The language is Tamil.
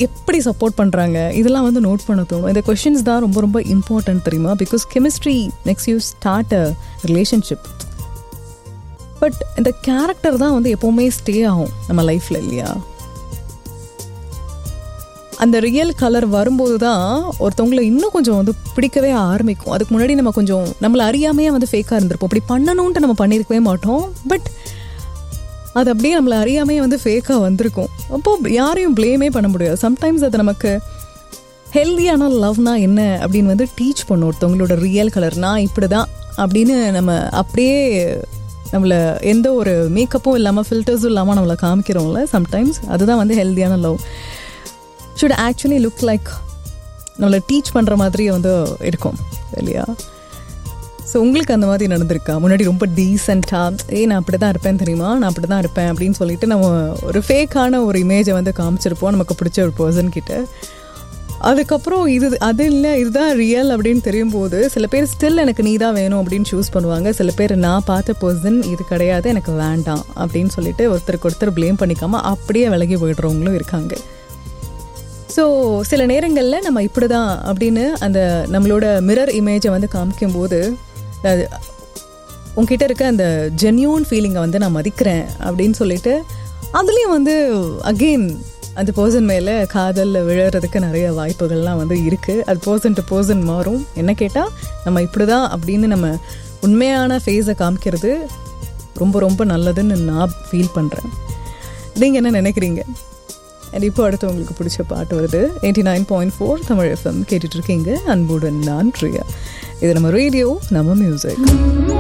எப்படி சப்போர்ட் பண்ணுறாங்க இதெல்லாம் வந்து நோட் பண்ண தோணும் இந்த கொஷின்ஸ் தான் ரொம்ப ரொம்ப இம்பார்ட்டன்ட் தெரியுமா because chemistry next you start a relationship but இந்த கேரக்டர் தான் வந்து எப்போவுமே ஸ்டே ஆகும் நம்ம லைஃப்பில் இல்லையா அந்த ரியல் கலர் வரும்போது தான் ஒருத்தவங்களை இன்னும் கொஞ்சம் வந்து பிடிக்கவே ஆரம்பிக்கும் அதுக்கு முன்னாடி நம்ம கொஞ்சம் நம்மளை அறியாமையே வந்து ஃபேக்காக இருந்திருப்போம் அப்படி பண்ணணுன்ட்டு நம்ம பண்ணியிருக்கவே மாட்டோம் பட் அது அப்படியே நம்மளை அறியாமையே வந்து ஃபேக்காக வந்திருக்கும் அப்போது யாரையும் ப்ளேமே பண்ண முடியாது சம்டைம்ஸ் அது நமக்கு ஹெல்தியான லவ்னா என்ன அப்படின்னு வந்து டீச் பண்ணும் ஒருத்தவங்களோட ரியல் கலர் நான் இப்படி தான் அப்படின்னு நம்ம அப்படியே நம்மளை எந்த ஒரு மேக்கப்பும் இல்லாமல் ஃபில்டர்ஸும் இல்லாமல் நம்மளை காமிக்கிறோம்ல சம்டைம்ஸ் அதுதான் வந்து ஹெல்தியான love should actually look like நம்மளை டீச் பண்ணுற மாதிரி வந்து இருக்கும் இல்லையா ஸோ உங்களுக்கு அந்த மாதிரி நடந்திருக்கா முன்னாடி ரொம்ப டீசெண்டாக ஏய் நான் அப்படி தான் இருப்பேன் தெரியுமா நான் அப்படி தான் இருப்பேன் அப்படின்னு சொல்லிட்டு நம்ம ஒரு ஃபேக்கான ஒரு இமேஜை வந்து காமிச்சிருப்போம் நமக்கு பிடிச்ச ஒரு பர்சன் கிட்ட அதுக்கப்புறம் இது அது இல்லை இதுதான் ரியல் அப்படின்னு தெரியும் போது சில பேர் ஸ்டில் எனக்கு நீ தான் வேணும் அப்படின்னு சூஸ் பண்ணுவாங்க சில பேர் நான் பார்த்த பர்சன் இது கிடையாது எனக்கு வேண்டாம் அப்படின்னு சொல்லிட்டு ஒருத்தருக்கு ஒருத்தர் ப்ளேம் பண்ணிக்காம அப்படியே விலகி போயிடுறவங்களும் இருக்காங்க ஸோ சில நேரங்களில் நம்ம இப்படி தான் அப்படின்னு அந்த நம்மளோட மிரர் இமேஜை வந்து காமிக்கும்போது அது உங்ககிட்ட இருக்க அந்த ஜென்யூன் ஃபீலிங்கை வந்து நான் மதிக்கிறேன் அப்படின்னு சொல்லிட்டு அதுலேயும் வந்து அகெயின் அந்த பர்சன் மேலே காதலில் விழுறதுக்கு நிறைய வாய்ப்புகள்லாம் வந்து இருக்குது அது பர்சன் டு பர்சன் மாறும் என்ன கேட்டால் நம்ம இப்படி தான் அப்படின்னு நம்ம உண்மையான ஃபேஸை காமிக்கிறது ரொம்ப ரொம்ப நல்லதுன்னு நான் ஃபீல் பண்ணுறேன் நீங்கள் என்ன நினைக்கிறீங்க அண்ட் இப்போ அடுத்து உங்களுக்கு பிடிச்ச பாட்டு வருது eighty nine point four Tamil FM கேட்டுட்ருக்கீங்க அன்புடன் நான் பிரியா இது நம்ம ரேடியோ நம்ம மியூசிக்